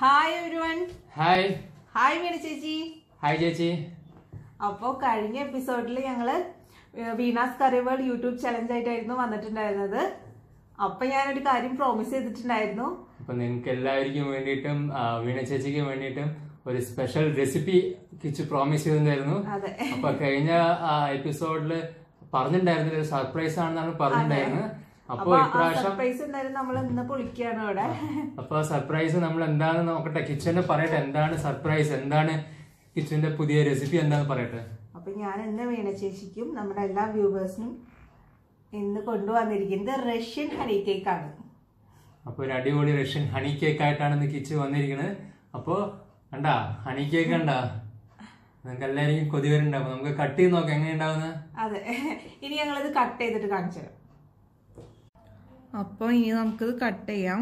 hi everyone hi hi Veena ചേച്ചി hi ചേച്ചി അപ്പോൾ കഴിഞ്ഞ എപ്പിസോഡിൽ ഞങ്ങള് വീണാസ് കറിവേൾ യൂട്യൂബ് ചലഞ്ച് ആയിട്ടായിരുന്നു വന്നിട്ടുണ്ടായിരുന്നത് അപ്പൊ ഞാനൊരു കാര്യം പ്രോമിസ് ചെയ്തിട്ടുണ്ടായിരുന്നു അപ്പൊ നിങ്ങൾക്ക് എല്ലാവർക്കും വേണ്ടിയിട്ടും ആ, വീണ ചേച്ചിക്ക് വേണ്ടിയിട്ടും ഒരു സ്പെഷ്യൽ റെസിപ്പി കിച്ചു പ്രോമിസ് ചെയ്തിട്ടുണ്ടായിരുന്നു അതെ അപ്പൊ കഴിഞ്ഞ എപ്പിസോഡില് പറഞ്ഞിട്ടുണ്ടായിരുന്നില്ല ഒരു സർപ്രൈസ് ആണെന്നാണ് പറഞ്ഞിട്ടുണ്ടായിരുന്നത് അപ്പൊ അപ്പൊ ആ ഇപ്രാവശ്യം സർപ്രൈസ് എന്തായാലും നമ്മൾ ഇന്ന് പൊളിക്കുകയാണ് ഇവിടെ അപ്പൊ സർപ്രൈസ് നമ്മൾ എന്താണെന്ന് നോക്കട്ടെ കിച്ചനെ പറയട്ടെ എന്താണ് സർപ്രൈസ് എന്താണ് കിച്ചന്റെ പുതിയ റെസിപ്പി എന്താന്ന് പറയട്ടെ അപ്പൊ ഞാൻ ഇന്ന് വീണ ചേച്ചിക്കും നമ്മുടെ എല്ലാ വ്യൂവേഴ്സിനും ഇന്ന് കൊണ്ടുവന്നിരിക്കുന്നത് റഷ്യൻ ഹണി കേക്ക് ആണ് അപ്പൊ ഒരു അടിപൊളി റഷ്യൻ ഹണി കേക്ക് ആയിട്ടാണ് ഇന്ന് കിച്ച് വന്നിരിക്കുന്നത് അപ്പൊ കണ്ടാ ഹണി കേക്ക് കണ്ടാ നിങ്ങൾക്ക് എല്ലാവരും കൊതി വരുന്നുണ്ടാവും അപ്പൊ നമുക്ക് കട്ട് ചെയ്ത് നോക്കാം എങ്ങനെ ഉണ്ടാവുന്നത് അതെ ഇനി ഞങ്ങളിത് കട്ട് ചെയ്തിട്ട് കാണിച്ചു തരാം അപ്പോൾ ഇനി നമുക്കിത് കട്ട് ചെയ്യാം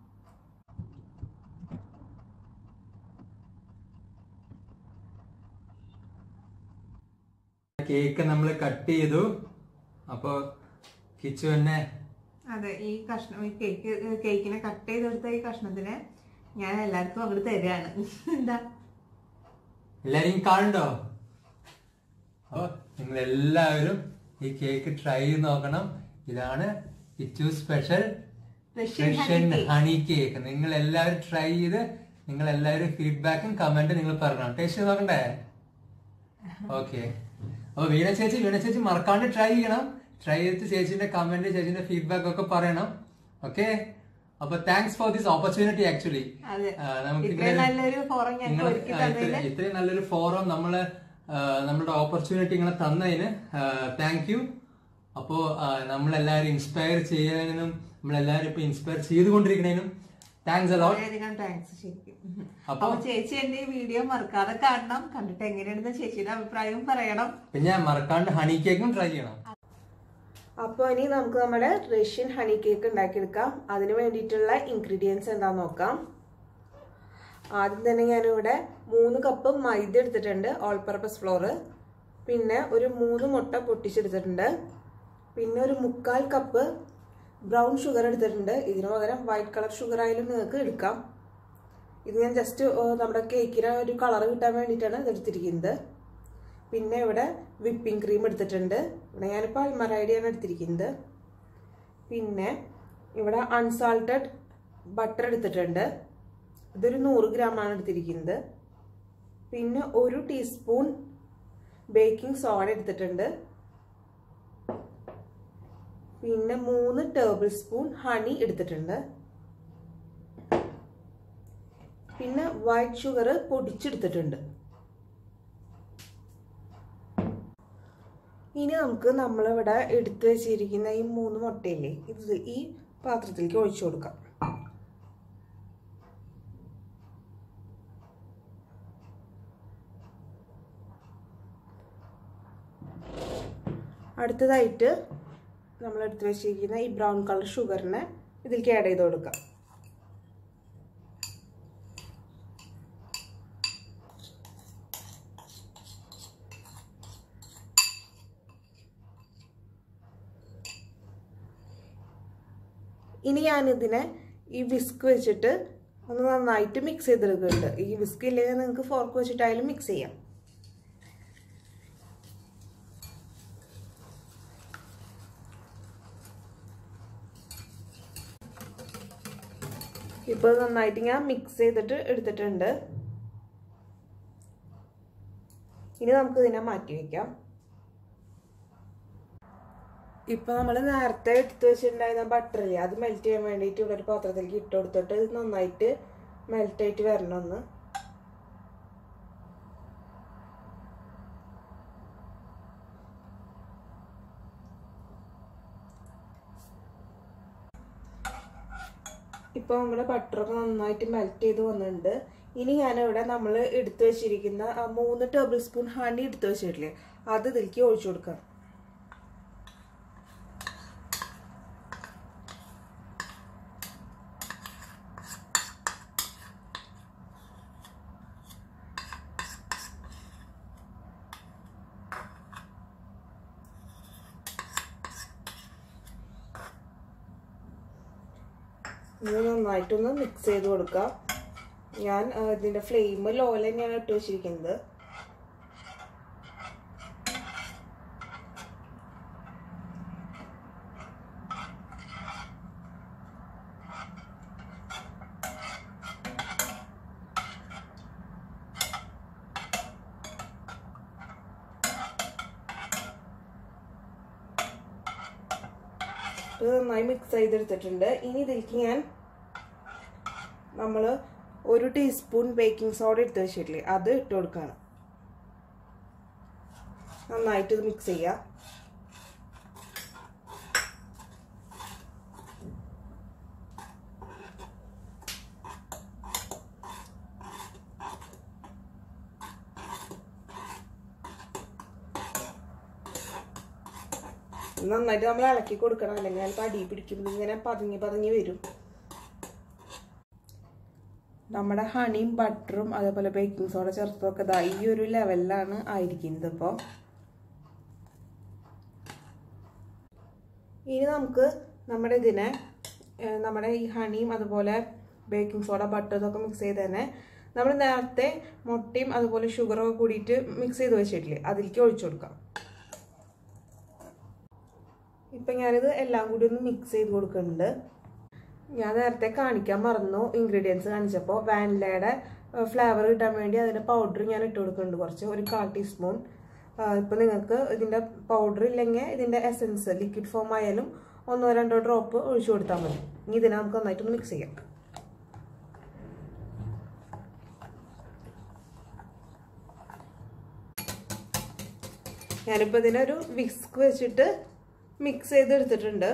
കേക്ക് നമ്മൾ കട്ട് ചെയ്തു അപ്പൊ കിച്ചു തന്നെ അതെ ഈ കഷ്ണം ഈ കേക്ക് കേക്കിനെ കട്ട് ചെയ്തെടുത്ത ഈ കഷ്ണത്തിനെ ഞാൻ എല്ലാവർക്കും അങ്ങോട്ട് തരികയാണ് എന്താ എല്ലാരെയും കാണണ്ടോ അപ്പൊ നിങ്ങൾ എല്ലാവരും ഈ കേക്ക് ട്രൈ ചെയ്ത് നോക്കണം ഇതാണ് Kichu special Russian Russian honey cake നിങ്ങൾ എല്ലാവരും ട്രൈ ചെയ്ത് നിങ്ങൾ എല്ലാവരും ഫീഡ്ബാക്കും കമന്റും നിങ്ങൾ പറയണം ടേസ്റ്റ് ചെയ്ത് നോക്കണ്ടേ ഓക്കെ അപ്പൊ വീണ ചേച്ചി വീണ ചേച്ചി മറക്കാണ്ട് ട്രൈ ചെയ്യണം ട്രൈ ചെയ്തിട്ട് ചേച്ചിന്റെ കമന്റ് ചേച്ചിന്റെ ഫീഡ്ബാക്ക് ഒക്കെ പറയണം ഓക്കെ അപ്പൊ thanks for this opportunity actually അതെ നമുക്ക് ഇത്രയും നല്ലൊരു ഫോറം ഞങ്ങൾക്ക് നിങ്ങള് ഒരുക്കി ആ, തന്നതിന് ഇത്ര- ഇത്രയും നല്ലൊരു ഫോറം നമ്മള് ആ, നമ്മുടെ ഓപ്പർച്യൂണിറ്റി ഇങ്ങനെ തന്നതിന് താങ്ക് യു അപ്പോ ആ, നമ്മളെല്ലാവരും ഇൻസ്പയർ ചെയ്യാനും നമ്മളെല്ലാവരും ഇപ്പൊ ഇൻസ്പയർ ചെയ്തുകൊണ്ടിരിക്കുന്നതിനും താങ്ക്സ് അലോട്ട് വളരെയധികം താങ്ക്സ് ശരിക്കും അപ്പൊ- അപ്പൊ ചേച്ചി എന്റെ ഈ വീഡിയോ മറക്കാതെ കാണണം കണ്ടിട്ട് എങ്ങനെയാണെന്ന് ചേച്ചിയുടെ അഭിപ്രായവും പറയണം പിന്നെ മറക്കാണ്ട് ഹണി കേക്കും ട്രൈ ചെയ്യണം അപ്പോൾ ഇനി നമുക്ക് നമ്മുടെ റഷ്യൻ ഹണി കേക്ക് ഉണ്ടാക്കിയെടുക്കാം അതിന് വേണ്ടിയിട്ടുള്ള ഇൻഗ്രീഡിയൻസ് എന്താന്ന് നോക്കാം ആദ്യം തന്നെ ഞാനിവിടെ മൂന്ന് കപ്പ് മൈദ എടുത്തിട്ടുണ്ട് ഓൾ പർപ്പസ് ഫ്ലോർ പിന്നെ ഒരു മൂന്ന് മുട്ട പൊട്ടിച്ചെടുത്തിട്ടുണ്ട് പിന്നെ ഒരു മുക്കാൽ കപ്പ് ബ്രൗൺ ഷുഗർ എടുത്തിട്ടുണ്ട് ഇതിന് പകരം വൈറ്റ് കളർ ഷുഗർ ആയാലും നിങ്ങൾക്ക് എടുക്കാം ഇത് ഞാൻ ജസ്റ്റ് നമ്മുടെ കേക്കിന് ഒരു കളർ കിട്ടാൻ വേണ്ടിയിട്ടാണ് ഇത് എടുത്തിരിക്കുന്നത് പിന്നെ ഇവിടെ വിപ്പിംഗ് ക്രീം എടുത്തിട്ടുണ്ട് ഇവിടെ ഞാനിപ്പോൾ അൽമറൈഡിയാണ് എടുത്തിരിക്കുന്നത് പിന്നെ ഇവിടെ അൺസാൾട്ടഡ് ബട്ടർ എടുത്തിട്ടുണ്ട് ഇതൊരു നൂറ് ഗ്രാമാണ് എടുത്തിരിക്കുന്നത് പിന്നെ ഒരു ടീസ്പൂൺ ബേക്കിംഗ് സോഡ എടുത്തിട്ടുണ്ട് പിന്നെ മൂന്ന് ടേബിൾ സ്പൂൺ ഹണി എടുത്തിട്ടുണ്ട് പിന്നെ വൈറ്റ് ഷുഗർ പൊടിച്ചെടുത്തിട്ടുണ്ട് ഇനി നമുക്ക് നമ്മളിവിടെ എടുത്തു വെച്ചിരിക്കുന്ന ഈ മൂന്ന് മുട്ടയില്ലേ ഇത് ഈ പാത്രത്തിലേക്ക് ഒഴിച്ചു കൊടുക്കാം അടുത്തതായിട്ട് നമ്മൾ എടുത്തു വെച്ചിരിക്കുന്ന ഈ ബ്രൗൺ കളർ ഷുഗറിനെ ഇതിലേക്ക് ആഡ് ചെയ്ത് കൊടുക്കാം ഇനി ഞാനിതിനെ ഈ വിസ്ക് വെച്ചിട്ട് ഒന്ന് നന്നായിട്ട് മിക്സ് ചെയ്തെടുക്കുന്നുണ്ട് ഈ വിസ്ക് ഇല്ലെങ്കിൽ നിങ്ങൾക്ക് ഫോർക്ക് വെച്ചിട്ടായാലും മിക്സ് ചെയ്യാം ഇപ്പോൾ നന്നായിട്ട് ഞാൻ മിക്സ് ചെയ്തിട്ട് എടുത്തിട്ടുണ്ട് ഇനി നമുക്ക് ഇതിനെ മാറ്റി വയ്ക്കാം ഇപ്പൊ നമ്മൾ നേരത്തെ എടുത്തു വെച്ചിട്ടുണ്ടായിരുന്ന ബട്ടറില്ലേ അത് മെൽറ്റ് ചെയ്യാൻ വേണ്ടിയിട്ട് ഇവിടെ ഒരു പാത്രത്തിലേക്ക് ഇട്ട് കൊടുത്തിട്ട് ഇത് നന്നായിട്ട് മെൽറ്റ് ആയിട്ട് വരണം ഒന്ന് ഇപ്പോൾ നമ്മുടെ ബട്ടറൊക്കെ നന്നായിട്ട് മെൽറ്റ് ചെയ്ത് വന്നിട്ടുണ്ട് ഇനി ഞാനിവിടെ നമ്മൾ എടുത്തു വെച്ചിരിക്കുന്ന ആ മൂന്ന് ടേബിൾ സ്പൂൺ ഹണി എടുത്തു വെച്ചിട്ടില്ലേ അത് ഇതിലേക്ക് ഒഴിച്ചു കൊടുക്കാം ഇത് നന്നായിട്ടൊന്ന് മിക്സ് ചെയ്ത് കൊടുക്കാം ഞാൻ ആ, ഇതിന്റെ ഫ്ലെയിം ലോല തന്നെയാണ് ഇട്ട് വെച്ചിരിക്കുന്നത് ഇത് നന്നായി മിക്സ് ചെയ്തെടുത്തിട്ടുണ്ട് ഇനി ഇതിലേക്ക് ഞാൻ നമ്മൾ ഒരു ടീസ്പൂൺ ബേക്കിംഗ് സോഡ എടുത്ത് വെച്ചിട്ടില്ലേ അത് ഇട്ട് കൊടുക്കണം നന്നായിട്ട് ഇത് മിക്സ് ചെയ്യാം ഇത് നന്നായിട്ട് നമ്മൾ ഇളക്കി കൊടുക്കണം അല്ലെങ്കിൽ ചിലപ്പോൾ അടി പിടിക്കും ഇങ്ങനെ പതുങ്ങി പതുങ്ങി വരും നമ്മുടെ ഹണിയും ബട്ടറും അതേപോലെ ബേക്കിംഗ് സോഡ ചേർത്തതൊക്കെ ഇതാ ഈ ഒരു ലെവലിലാണ് ആയിരിക്കുന്നത് ഇപ്പോൾ ഇനി നമുക്ക് നമ്മുടെ ഇതിനെ ഏഹ്, നമ്മുടെ ഈ ഹണിയും അതുപോലെ ബേക്കിംഗ് സോഡ ബട്ടർ ഇതൊക്കെ മിക്സ് ചെയ്ത് തന്നെ നമ്മൾ നേരത്തെ മുട്ടയും അതുപോലെ ഷുഗറൊക്കെ കൂടിയിട്ട് മിക്സ് ചെയ്ത് വെച്ചിട്ടില്ലേ അതിലേക്ക് ഒഴിച്ചു കൊടുക്കാം ഇപ്പം ഞാനിത് എല്ലാം കൂടി ഒന്ന് മിക്സ് ചെയ്ത് കൊടുക്കുന്നുണ്ട് ഞാൻ നേരത്തെ കാണിക്കാൻ മറന്നു ഇൻഗ്രീഡിയൻസ് കാണിച്ചപ്പോൾ വാനിലയുടെ ഫ്ലേവർ കിട്ടാൻ വേണ്ടി അതിൻ്റെ പൗഡർ ഞാൻ ഇട്ട് കൊടുക്കുന്നുണ്ട് കുറച്ച് ഒരു കാൽ ടീസ്പൂൺ ഇപ്പം നിങ്ങൾക്ക് ഇതിൻ്റെ പൗഡർ ഇല്ലെങ്കിൽ ഇതിൻ്റെ എസൻസ് ലിക്വിഡ് ഫോം ആയാലും ഒന്നോ രണ്ടോ ഡ്രോപ്പ് ഒഴിച്ചു കൊടുത്താൽ മതി ഇനി ഇതിനെ നമുക്ക് നന്നായിട്ടൊന്ന് മിക്സ് ചെയ്യാം ഞാനിപ്പോൾ ഇതിനൊരു വിസ്ക് വെച്ചിട്ട് മിക്സ് ചെയ്തെടുത്തിട്ടുണ്ട്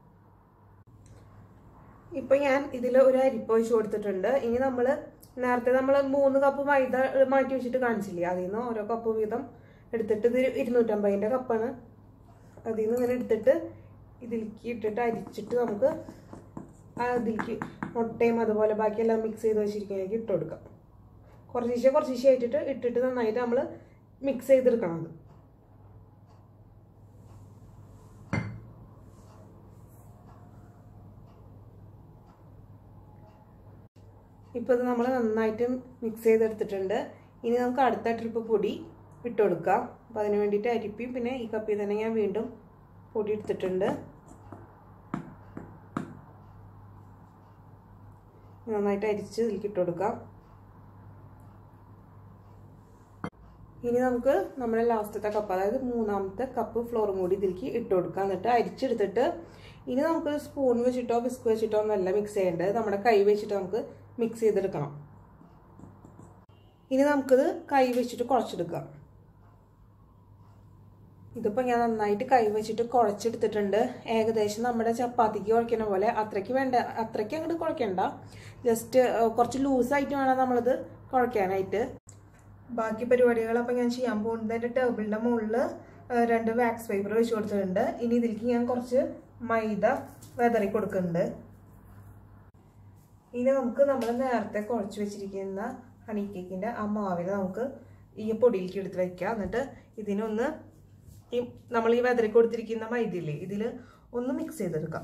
ഇപ്പൊ ഞാൻ ഇതിൽ ഒരു അരിപ്പ ഒഴിച്ച് കൊടുത്തിട്ടുണ്ട് ഇനി നമ്മൾ നേരത്തെ നമ്മൾ മൂന്ന് കപ്പ് മൈദ മാറ്റി വെച്ചിട്ട് കാണിച്ചില്ലേ അതിൽ നിന്ന് ഓരോ കപ്പ് വീതം എടുത്തിട്ട് ഇത് ഇരുന്നൂറ്റമ്പതിൻ്റെ കപ്പാണ് അതിൽ നിന്ന് ഇങ്ങനെ എടുത്തിട്ട് ഇതിലേക്ക് ഇട്ടിട്ട് അരിച്ചിട്ട് നമുക്ക് അതിലേക്ക് മുട്ടയും അതുപോലെ ബാക്കിയെല്ലാം മിക്സ് ചെയ്ത് വെച്ചിരിക്കുന്നതിലേക്ക് ഇട്ട് കൊടുക്കാം കുറച്ചീശെ കുറച്ചീശെ ആയിട്ടിട്ട് ഇട്ടിട്ട് നന്നായിട്ട് നമ്മൾ മിക്സ് ചെയ്തെടുക്കണം അത് ഇപ്പോൾ ഇത് നമ്മൾ നന്നായിട്ട് മിക്സ് ചെയ്തെടുത്തിട്ടുണ്ട് ഇനി നമുക്ക് അടുത്ത ട്രിപ്പ് പൊടി ഇട്ട് കൊടുക്കാം അപ്പോൾ അതിന് വേണ്ടിയിട്ട് അരിപ്പിയും പിന്നെ ഈ കപ്പിൽ തന്നെ ഞാൻ വീണ്ടും പൊടി എടുത്തിട്ടുണ്ട് നന്നായിട്ട് അരിച്ച് ഇതിലേക്ക് ഇട്ട് കൊടുക്കാം ഇനി നമുക്ക് നമ്മുടെ ലാസ്റ്റത്തെ കപ്പ് അതായത് മൂന്നാമത്തെ കപ്പ് ഫ്ലോറും കൂടി ഇതിലേക്ക് ഇട്ട് കൊടുക്കാം എന്നിട്ട് അരിച്ചെടുത്തിട്ട് ഇനി നമുക്ക് സ്പൂൺ വെച്ചിട്ടോ ബിസ്ക് വെച്ചിട്ടോ ഒന്നല്ല മിക്സ് ചെയ്യേണ്ടത് നമ്മുടെ കൈ വെച്ചിട്ട് നമുക്ക് മിക്സ് ചെയ്തെടുക്കണം ഇനി നമുക്കിത് കൈ വെച്ചിട്ട് കുഴച്ചെടുക്കാം ഇതിപ്പോൾ ഞാൻ നന്നായിട്ട് കൈ വെച്ചിട്ട് കുഴച്ചെടുത്തിട്ടുണ്ട് ഏകദേശം നമ്മുടെ ചപ്പാത്തിക്ക് കുഴക്കണ പോലെ അത്രയ്ക്ക് വേണ്ട അത്രയ്ക്ക് അങ്ങോട്ട് കുഴക്കണ്ട ജസ്റ്റ് കുറച്ച് ലൂസായിട്ട് വേണം നമ്മളിത് കുഴക്കാനായിട്ട് ബാക്കി പരിപാടികളപ്പോൾ ഞാൻ ചെയ്യാൻ പോകുന്നത് എൻ്റെ ടേബിളിൻ്റെ മുകളിൽ രണ്ട് വാക്സ് പേപ്പർ വെച്ച് കൊടുത്തിട്ടുണ്ട് ഇനി ഇതിലേക്ക് ഞാൻ കുറച്ച് മൈദ വെതറി കൊടുക്കുന്നുണ്ട് ഇനി നമുക്ക് നമ്മൾ നേരത്തെ കുഴച്ച് വെച്ചിരിക്കുന്ന ഹണി കേക്കിൻ്റെ ആ മാവിനെ നമുക്ക് ഈ പൊടിയിലേക്ക് എടുത്ത് വെക്കാം എന്നിട്ട് ഇതിനൊന്ന് ഈ നമ്മൾ ഈ വെതറി കൊടുത്തിരിക്കുന്ന മൈദയില്ലേ ഇതിൽ ഒന്ന് മിക്സ് ചെയ്തെടുക്കാം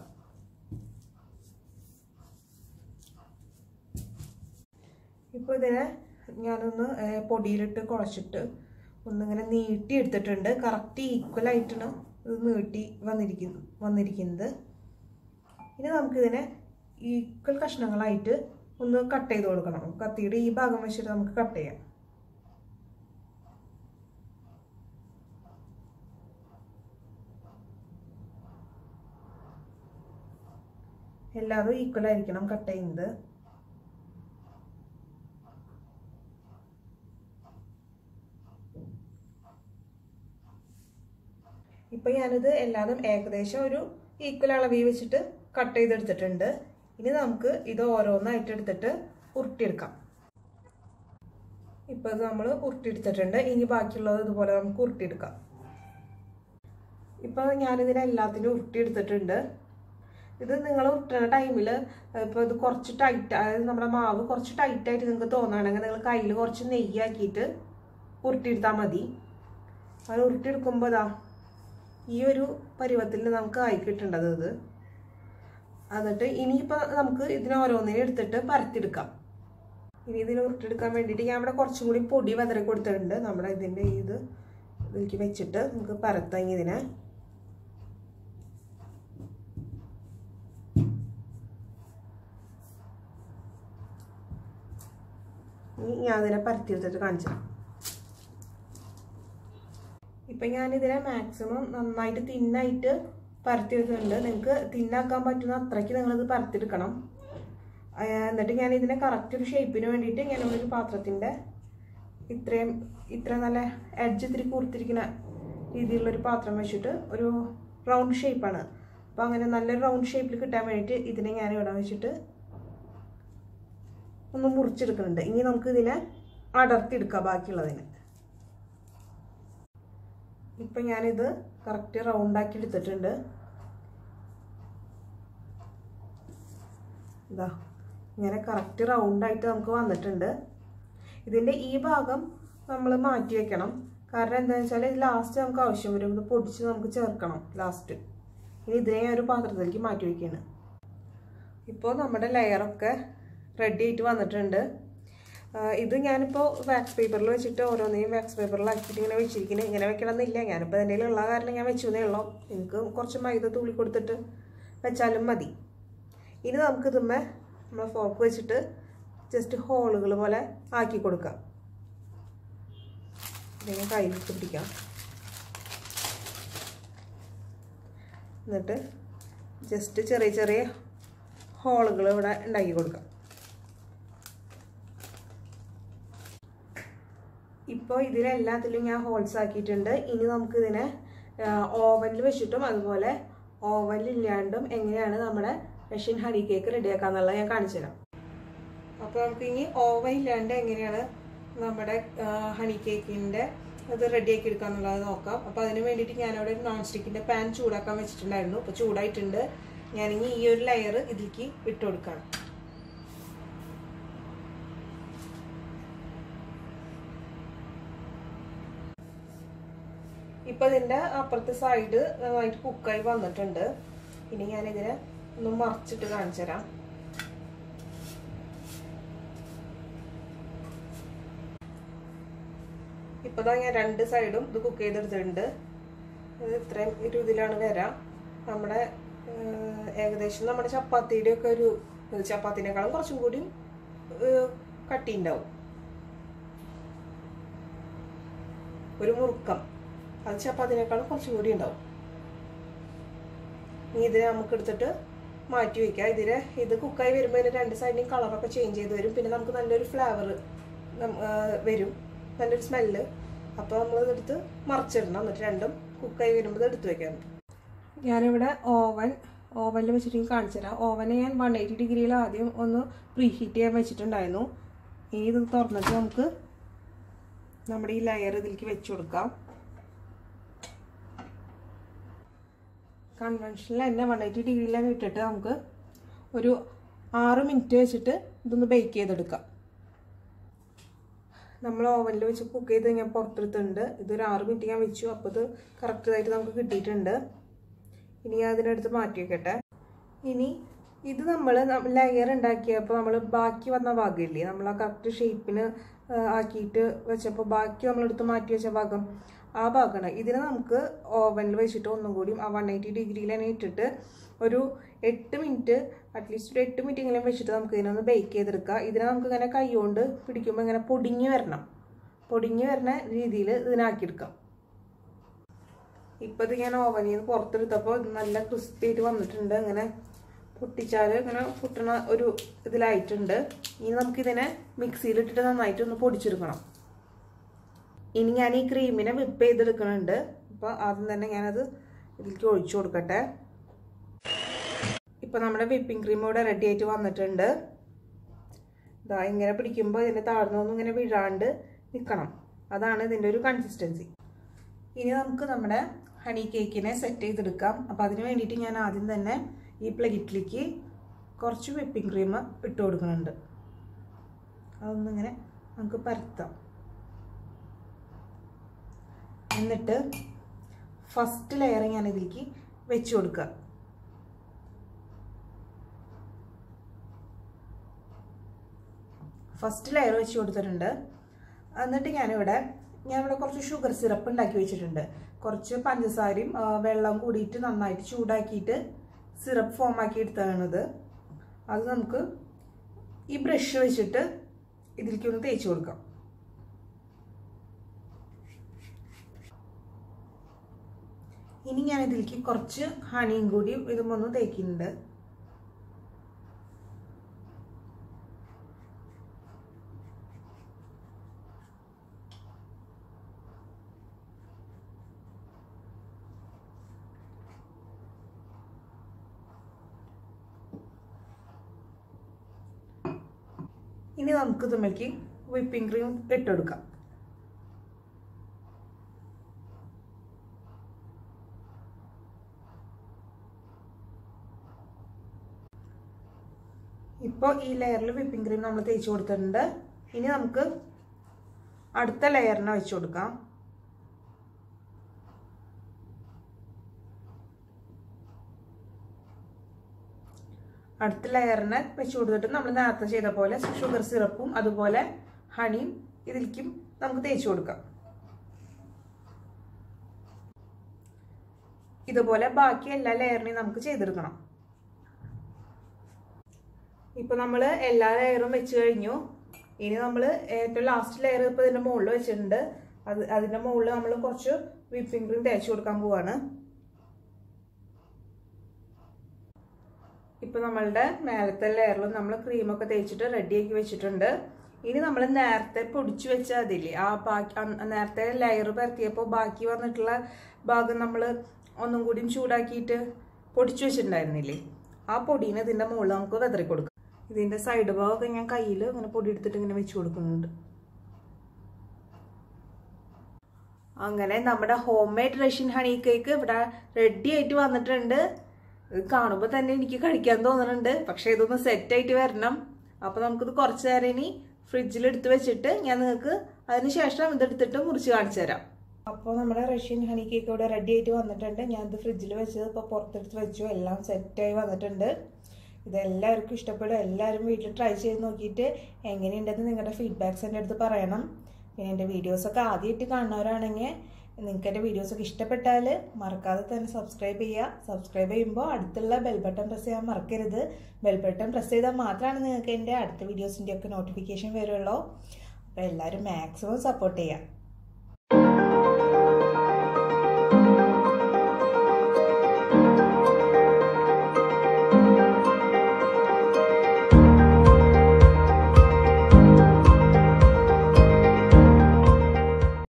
ഇപ്പോൾ ഇതിനെ ഞാനൊന്ന് ഏഹ്, പൊടിയിലിട്ട് കുഴച്ചിട്ട് ഒന്നിങ്ങനെ നീട്ടി എടുത്തിട്ടുണ്ട് കറക്റ്റ് ഈക്വൽ ആയിട്ടാണ് ഇത് നീട്ടി വന്നിരിക്കുന്നു വന്നിരിക്കുന്നത് ഇനി നമുക്കിതിനെ ഈക്വൽ കഷ്ണങ്ങളായിട്ട് ഒന്ന് കട്ട് ചെയ്ത് കൊടുക്കണം കത്തിയുടെ ഈ ഭാഗം വെച്ചിട്ട് നമുക്ക് കട്ട് ചെയ്യാം എല്ലാതും ഈക്വൽ ആയിരിക്കണം കട്ട് ചെയ്യുന്നത് ഇപ്പൊ ഞാനിത് എല്ലാതും ഏകദേശം ഒരു ഈക്വൽ അളവിൽ വെച്ചിട്ട് കട്ട് ചെയ്തെടുത്തിട്ടുണ്ട് ഇനി നമുക്ക് ഇത് ഓരോന്നായിട്ട് എടുത്തിട്ട് ഉരുട്ടിയെടുക്കാം ഇപ്പൊ ഇത് നമ്മൾ ഉരുട്ടിയെടുത്തിട്ടുണ്ട് ഇനി ബാക്കിയുള്ളത് ഇതുപോലെ നമുക്ക് ഉരുട്ടിയെടുക്കാം ഇപ്പൊ ഞാനിതിനെ എല്ലാത്തിനും ഉരുട്ടിയെടുത്തിട്ടുണ്ട് ഇത് നിങ്ങൾ ഉരുട്ടുന്ന ടൈമിൽ ഇപ്പോൾ ഇത് കുറച്ച് ടൈറ്റ് അതായത് നമ്മുടെ മാവ് കുറച്ച് ടൈറ്റായിട്ട് നിങ്ങൾക്ക് തോന്നുകയാണെങ്കിൽ നിങ്ങൾ കയ്യിൽ കുറച്ച് നെയ്യാക്കിയിട്ട് ഉരുട്ടിയെടുത്താൽ മതി അത് ഉരുട്ടിയെടുക്കുമ്പോൾ ഇതാ ഈ ഒരു പരുവത്തിൽ നമുക്ക് ആയി കിട്ടേണ്ടത് ഇത് എന്നിട്ട് ഇനിയിപ്പോൾ നമുക്ക് ഇതിനെ ഓരോന്നിനെ എടുത്തിട്ട് പരത്തിയെടുക്കാം ഇനി ഇതിന് ഉരുട്ടെടുക്കാൻ വേണ്ടിയിട്ട് ഞാൻ ഇവിടെ കുറച്ചും കൂടി പൊടി വെതറി കൊടുത്തിട്ടുണ്ട് നമ്മുടെ ഇതിൻ്റെ ഇത് ഇതിലേക്ക് വെച്ചിട്ട് നമുക്ക് പരത്താം ഇതിനെ ഇനി ഞാൻ അതിനെ പരത്തിയെടുത്തിട്ട് കാണിച്ചു തരാം ഇപ്പം ഞാനിതിനെ മാക്സിമം നന്നായിട്ട് തിന്നായിട്ട് പരത്തിയെടുക്കുന്നുണ്ട് നിങ്ങൾക്ക് തിന്നാക്കാൻ പറ്റുന്ന അത്രയ്ക്ക് നിങ്ങളിത് പരത്തിയെടുക്കണം ആ, എന്നിട്ട് ഞാൻ ഇതിനെ കറക്റ്റ് ഒരു ഷേപ്പിന് വേണ്ടിയിട്ട് ഞാൻ ഒരു പാത്രത്തിൻ്റെ ഇത്രയും ഇത്ര നല്ല എഡ്ജ് ഇത്തിരി കൂർത്തിരിക്കുന്ന രീതിയിലുള്ളൊരു പാത്രം വെച്ചിട്ട് ഒരു റൗണ്ട് ഷേപ്പാണ് അപ്പോൾ അങ്ങനെ നല്ലൊരു റൗണ്ട് ഷേപ്പിൽ കിട്ടാൻ വേണ്ടിയിട്ട് ഇതിനെ ഞാൻ ഇവിടെ വെച്ചിട്ട് ഒന്ന് മുറിച്ചെടുക്കുന്നുണ്ട് ഇനി നമുക്ക് ഇതിനെ അടർത്തിയെടുക്കാം ബാക്കിയുള്ളതിന് ഇപ്പം ഞാനിത് കറക്റ്റ് റൗണ്ടാക്കി എടുത്തിട്ടുണ്ട് ഇതാ ഇങ്ങനെ കറക്റ്റ് റൗണ്ടായിട്ട് നമുക്ക് വന്നിട്ടുണ്ട് ഇതിൻ്റെ ഈ ഭാഗം നമ്മൾ മാറ്റി വെക്കണം കാരണം എന്താണെന്ന് വെച്ചാൽ ഇത് ലാസ്റ്റ് നമുക്ക് ആവശ്യം വരും ഇത് പൊടിച്ച് നമുക്ക് ചേർക്കണം ലാസ്റ്റ് ഇനി ഇതിനെ ഞാൻ ഒരു പാത്രത്തിലേക്ക് മാറ്റി വയ്ക്കുകയാണ് ഇപ്പോൾ നമ്മുടെ ലെയറൊക്കെ റെഡി ആയിട്ട് വന്നിട്ടുണ്ട് ആ, ഇത് ഞാനിപ്പോൾ വാക്സ് പേപ്പറിൽ വെച്ചിട്ട് ഓരോന്നിനും വാക്സ് പേപ്പറിലാക്കിയിട്ട് ഇങ്ങനെ വെച്ചിരിക്കുന്നത് ഇങ്ങനെ വെക്കണമെന്നില്ല ഞാനിപ്പോൾ എൻ്റെ ഉള്ള കാരണം ഞാൻ വെച്ചു എന്നേ ഉള്ളൂ എനിക്ക് കുറച്ച് മൈദ തുള്ളി കൊടുത്തിട്ട് വെച്ചാലും മതി ഇനി നമുക്ക് ഇതുമ്മേ നമ്മൾ ഫോർക്ക് വെച്ചിട്ട് ജസ്റ്റ് ഹോളുകൾ പോലെ ആക്കി കൊടുക്കാം ഇങ്ങനെ കയ്യിലിട്ട് പിടിക്കാം എന്നിട്ട് ജസ്റ്റ് ചെറിയ ചെറിയ ഹോളുകൾ ഇവിടെ ഉണ്ടാക്കി കൊടുക്കാം ഇപ്പോൾ ഇതിലെല്ലാത്തിലും ഞാൻ ഹോൾസ് ആക്കിയിട്ടുണ്ട് ഇനി നമുക്ക് ഇതിനെ ഓവനിൽ വെച്ചിട്ടും അതുപോലെ ഓവനിൽ ഇല്ലാണ്ടും എങ്ങനെയാണ് നമ്മുടെ റഷ്യൻ ഹണി കേക്ക് റെഡിയാക്കാന്നുള്ളത് ഞാൻ കാണിച്ചു തരാം അപ്പോൾ നമുക്ക് ഇനി ഓവൻ ഇല്ലാണ്ട് എങ്ങനെയാണ് നമ്മുടെ ഹണി കേക്കിൻ്റെ അത് റെഡിയാക്കി എടുക്കാന്നുള്ളത് നോക്കാം അപ്പോൾ അതിന് വേണ്ടിയിട്ട് ഞാനവിടെ ഒരു നോൺ സ്റ്റിക്കിൻ്റെ പാൻ ചൂടാക്കാൻ വെച്ചിട്ടുണ്ടായിരുന്നു അപ്പോൾ ചൂടായിട്ടുണ്ട് ഞാനിനി ഈ ഒരു ലെയർ ഇതിലേക്ക് ഇട്ട് കൊടുക്കണം ഇപ്പൊ ഇതിന്റെ അപ്പുറത്തെ സൈഡ് നന്നായിട്ട് കുക്കായി വന്നിട്ടുണ്ട് ഇനി ഞാൻ ഇതിനെ ഒന്ന് മറിച്ചിട്ട് കാണിച്ചു തരാം ഇപ്പതാ ഞാൻ രണ്ട് സൈഡും ഇത് കുക്ക് ചെയ്തെടുത്തിട്ടുണ്ട് ഇത് ഇത്രയും ഒരു ഇതിലാണ് വരാം നമ്മുടെ ഏഹ്, ഏകദേശം നമ്മുടെ ചപ്പാത്തിയുടെ ഒക്കെ ഒരു ചപ്പാത്തിനേക്കാളും കുറച്ചും കൂടി ഏഹ്, കട്ടി ഉണ്ടാവും ഒരു മുറുക്കം അത് ചപ്പാത്തിനേക്കാളും കുറച്ചും കൂടി ഉണ്ടാവും ഇനി ഇതിനെ നമുക്ക് എടുത്തിട്ട് മാറ്റി വയ്ക്കാം ഇതിന് ഇത് കുക്കായി വരുമ്പോൾ ഇതിന് രണ്ട് സൈഡിനും കളറൊക്കെ ചേഞ്ച് ചെയ്ത് വരും പിന്നെ നമുക്ക് നല്ലൊരു ഫ്ലേവർ വരും നല്ലൊരു സ്മെല്ല് അപ്പോൾ നമ്മൾ ഇതെടുത്ത് മറിച്ചിടണം എന്നിട്ട് രണ്ടും കുക്കായി വരുമ്പോൾ ഇത് എടുത്ത് വെക്കാം ഞാനിവിടെ ഓവൻ ഓവനിൽ വെച്ചിട്ട് ഞാൻ കാണിച്ചു തരാം ഓവനെ ഞാൻ വൺ എയ്റ്റി ഡിഗ്രിയിൽ ആദ്യം ഒന്ന് പ്രീ ഹീറ്റ് ചെയ്യാൻ വെച്ചിട്ടുണ്ടായിരുന്നു ഇനി ഇത് തുറന്നിട്ട് നമുക്ക് നമ്മുടെ ഈ ലെയർ ഇതിലേക്ക് വെച്ച് കൊടുക്കാം കൺവെൻഷനിൽ തന്നെ വൺ എയ്റ്റി ഡിഗ്രിയിലാണ് ഇട്ടിട്ട് നമുക്ക് ഒരു ആറ് മിനിറ്റ് വെച്ചിട്ട് ഇതൊന്ന് ബേക്ക് ചെയ്തെടുക്കാം നമ്മൾ ഓവനിൽ വെച്ച് കുക്ക് ചെയ്ത് ഞാൻ പുറത്തെടുത്തിട്ടുണ്ട് ഇതൊരു ആറ് മിനിറ്റ് ഞാൻ വെച്ചു അപ്പോൾ ഇത് കറക്റ്റായിട്ട് നമുക്ക് കിട്ടിയിട്ടുണ്ട് ഇനി ഞാൻ അതിനടുത്ത് മാറ്റി വെക്കട്ടെ ഇനി ഇത് നമ്മൾ ലെയർ ഉണ്ടാക്കിയപ്പോൾ നമ്മൾ ബാക്കി വന്ന ഭാഗമില്ലേ നമ്മൾ ആ കറക്റ്റ് ഷേപ്പിന് ആക്കിയിട്ട് വെച്ചപ്പോൾ ബാക്കി നമ്മളെടുത്ത് മാറ്റി വെച്ച ഭാഗം ആ ഭാഗമാണ് ഇതിനെ നമുക്ക് ഓവനിൽ വെച്ചിട്ട് ഒന്നും കൂടി ആ വൺ എയ്റ്റി ഡിഗ്രിയിൽ തന്നെ ഇട്ടിട്ട് ഒരു എട്ട് മിനിറ്റ് അറ്റ്ലീസ്റ്റ് ഒരു എട്ട് മിനിറ്റ് ഇങ്ങനെ വെച്ചിട്ട് നമുക്ക് ഇതിനൊന്ന് ബേക്ക് ചെയ്തെടുക്കാം ഇതിനെ നമുക്ക് ഇങ്ങനെ കൈ കൊണ്ട് പിടിക്കുമ്പോൾ ഇങ്ങനെ പൊടിഞ്ഞ് വരണം പൊടിഞ്ഞ് വരുന്ന രീതിയിൽ ഇതിനാക്കിയെടുക്കാം ഇപ്പം ഇത് ഞാൻ ഓവനിൽ നിന്ന് പുറത്തെടുത്തപ്പോൾ ഇത് നല്ല ക്രിസ്പി ആയിട്ട് വന്നിട്ടുണ്ട് ഇങ്ങനെ പൊട്ടിച്ചാൽ ഇങ്ങനെ പൊട്ടണ ഒരു ഇതിലായിട്ടുണ്ട് ഇനി നമുക്കിതിനെ മിക്സിയിലിട്ടിട്ട് നന്നായിട്ട് ഒന്ന് പൊടിച്ചെടുക്കണം ഇനി ഞാൻ ഈ ക്രീമിനെ വിപ്പ് ചെയ്തെടുക്കുന്നുണ്ട് അപ്പോൾ ആദ്യം തന്നെ ഞാനത് ഇതിലേക്ക് ഒഴിച്ചു കൊടുക്കട്ടെ ഇപ്പം നമ്മുടെ വിപ്പിംഗ് ക്രീം ഇവിടെ റെഡി ആയിട്ട് വന്നിട്ടുണ്ട് ഇതാ ഇങ്ങനെ പിടിക്കുമ്പോൾ ഇതിൻ്റെ താഴ്ന്നൊന്നും ഇങ്ങനെ വീഴാണ്ട് നിൽക്കണം അതാണ് ഇതിൻ്റെ ഒരു കൺസിസ്റ്റൻസി ഇനി നമുക്ക് നമ്മുടെ ഹണി കേക്കിനെ സെറ്റ് ചെയ്തെടുക്കാം അപ്പോൾ അതിന് വേണ്ടിയിട്ട് ഞാൻ ആദ്യം തന്നെ ഈ പ്ലേറ്റിലേക്ക് കുറച്ച് വിപ്പിംഗ് ക്രീം ഇട്ട് കൊടുക്കുന്നുണ്ട് അതൊന്നിങ്ങനെ നമുക്ക് പരത്താം എന്നിട്ട് ഫസ്റ്റ് ലെയർ ഞാൻ ഇതിലേക്ക് വെച്ച് കൊടുക്കുക ഫസ്റ്റ് ലെയർ വെച്ച് കൊടുത്തിട്ടുണ്ട് എന്നിട്ട് ഞാനിവിടെ ഞാനിവിടെ കുറച്ച് ഷുഗർ സിറപ്പ് ഉണ്ടാക്കി വെച്ചിട്ടുണ്ട് കുറച്ച് പഞ്ചസാരയും ആ, വെള്ളം കൂടിയിട്ട് നന്നായിട്ട് ചൂടാക്കിയിട്ട് സിറപ്പ് ഫോം ആക്കി എടുത്തതാണിത് അത് നമുക്ക് ഈ ബ്രഷ് വെച്ചിട്ട് ഇതിലേക്ക് ഒന്ന് തേച്ച് കൊടുക്കാം ഇനി ഞാൻ ഇതിലേക്ക് കുറച്ച് ഹണിയും കൂടി ഇതുമൊന്ന് തേക്കുന്നുണ്ട് ഇനി നമുക്ക് ഇതുമ്മേക്ക് വിപ്പിംഗ് ക്രീം ഇട്ടെടുക്കാം ഇപ്പോൾ ഈ ലെയറിൽ വിപ്പിംഗ് ക്രീം നമ്മൾ തേച്ച് കൊടുത്തിട്ടുണ്ട് ഇനി നമുക്ക് അടുത്ത ലെയറിനെ വെച്ച് കൊടുക്കാം അടുത്ത ലെയറിനെ വെച്ച് കൊടുത്തിട്ട് നമ്മൾ നേരത്തെ ചെയ്ത പോലെ ഷുഗർ സിറപ്പും അതുപോലെ ഹണിയും ഇതിലേക്കും നമുക്ക് തേച്ച് കൊടുക്കാം ഇതുപോലെ ബാക്കി എല്ലാ ലെയറിനെയും നമുക്ക് ചെയ്തെടുക്കണം ഇപ്പൊ നമ്മൾ എല്ലാ ലെയറും വെച്ച് കഴിഞ്ഞു ഇനി നമ്മൾ ഏറ്റവും ലാസ്റ്റ് ലെയർ ഇപ്പൊ ഇതിന്റെ മുകളിൽ വെച്ചിട്ടുണ്ട് അത് അതിന്റെ മുകളിൽ നമ്മൾ കുറച്ച് വിപ്പിംഗ് ക്രീം തേച്ച് കൊടുക്കാൻ പോവാണ് ഇപ്പൊ നമ്മളുടെ മേലത്തെ ലെയറിൽ നമ്മൾ ക്രീമൊക്കെ തേച്ചിട്ട് റെഡിയാക്കി വെച്ചിട്ടുണ്ട് ഇനി നമ്മൾ നേരത്തെ പൊടിച്ചു വെച്ച അതില്ലേ ആ ബാക്കി അന്ന് നേരത്തെ ലെയർ പരത്തിയപ്പോൾ ബാക്കി വന്നിട്ടുള്ള ഭാഗം നമ്മൾ ഒന്നും കൂടിയും ചൂടാക്കിയിട്ട് പൊടിച്ചു വെച്ചിട്ടുണ്ടായിരുന്നില്ലേ ആ പൊടീനെ ഇതിന്റെ മുകളിൽ നമുക്ക് വെതറി കൊടുക്കാം ഇതിന്റെ സൈഡ് ഭാഗമൊക്കെ ഞാൻ കയ്യിൽ ഇങ്ങനെ പൊടി എടുത്തിട്ട് ഇങ്ങനെ വെച്ച് കൊടുക്കുന്നുണ്ട് അങ്ങനെ നമ്മുടെ home made Russian honey cake ഇവിടെ റെഡി ആയിട്ട് വന്നിട്ടുണ്ട് ഇത് കാണുമ്പോൾ തന്നെ എനിക്ക് കഴിക്കാൻ തോന്നുന്നുണ്ട് പക്ഷെ ഇതൊന്ന് സെറ്റ് ആയിട്ട് വരണം അപ്പോൾ നമുക്കിത് കുറച്ച് നേരം ഇനി ഫ്രിഡ്ജിൽ എടുത്ത് വെച്ചിട്ട് ഞാൻ നിങ്ങൾക്ക് അതിന് ശേഷം ഇതെടുത്തിട്ട് മുറിച്ച് കാണിച്ചു തരാം അപ്പോൾ നമ്മുടെ റഷ്യൻ ഹണി കേക്ക് ഇവിടെ റെഡി ആയിട്ട് വന്നിട്ടുണ്ട് ഞാനിത് ഫ്രിഡ്ജിൽ വെച്ചത് ഇപ്പോൾ പുറത്തെടുത്ത് വെച്ചു എല്ലാം സെറ്റായി വന്നിട്ടുണ്ട് ഇതെല്ലാവർക്കും ഇഷ്ടപ്പെടും എല്ലാവരും വീട്ടിൽ ട്രൈ ചെയ്ത് നോക്കിയിട്ട് എങ്ങനെയുണ്ടെന്ന് നിങ്ങളുടെ ഫീഡ്ബാക്ക്സ് എൻ്റെ അടുത്ത് പറയണം പിന്നെ എൻ്റെ വീഡിയോസൊക്കെ ആദ്യമായിട്ട് കാണുന്നവരാണെങ്കിൽ നിങ്ങൾക്ക് എൻ്റെ വീഡിയോസൊക്കെ ഇഷ്ടപ്പെട്ടാൽ മറക്കാതെ തന്നെ സബ്സ്ക്രൈബ് ചെയ്യുക സബ്സ്ക്രൈബ് ചെയ്യുമ്പോൾ അടുത്തുള്ള ബെൽ ബട്ടൺ പ്രസ് ചെയ്യാൻ മറക്കരുത് ബെൽ ബട്ടൺ പ്രസ് ചെയ്താൽ മാത്രമാണ് നിങ്ങൾക്ക് എൻ്റെ അടുത്ത വീഡിയോസിൻ്റെ ഒക്കെ നോട്ടിഫിക്കേഷൻ വരുള്ളൂ അപ്പോൾ എല്ലാവരും മാക്സിമം സപ്പോർട്ട് ചെയ്യുക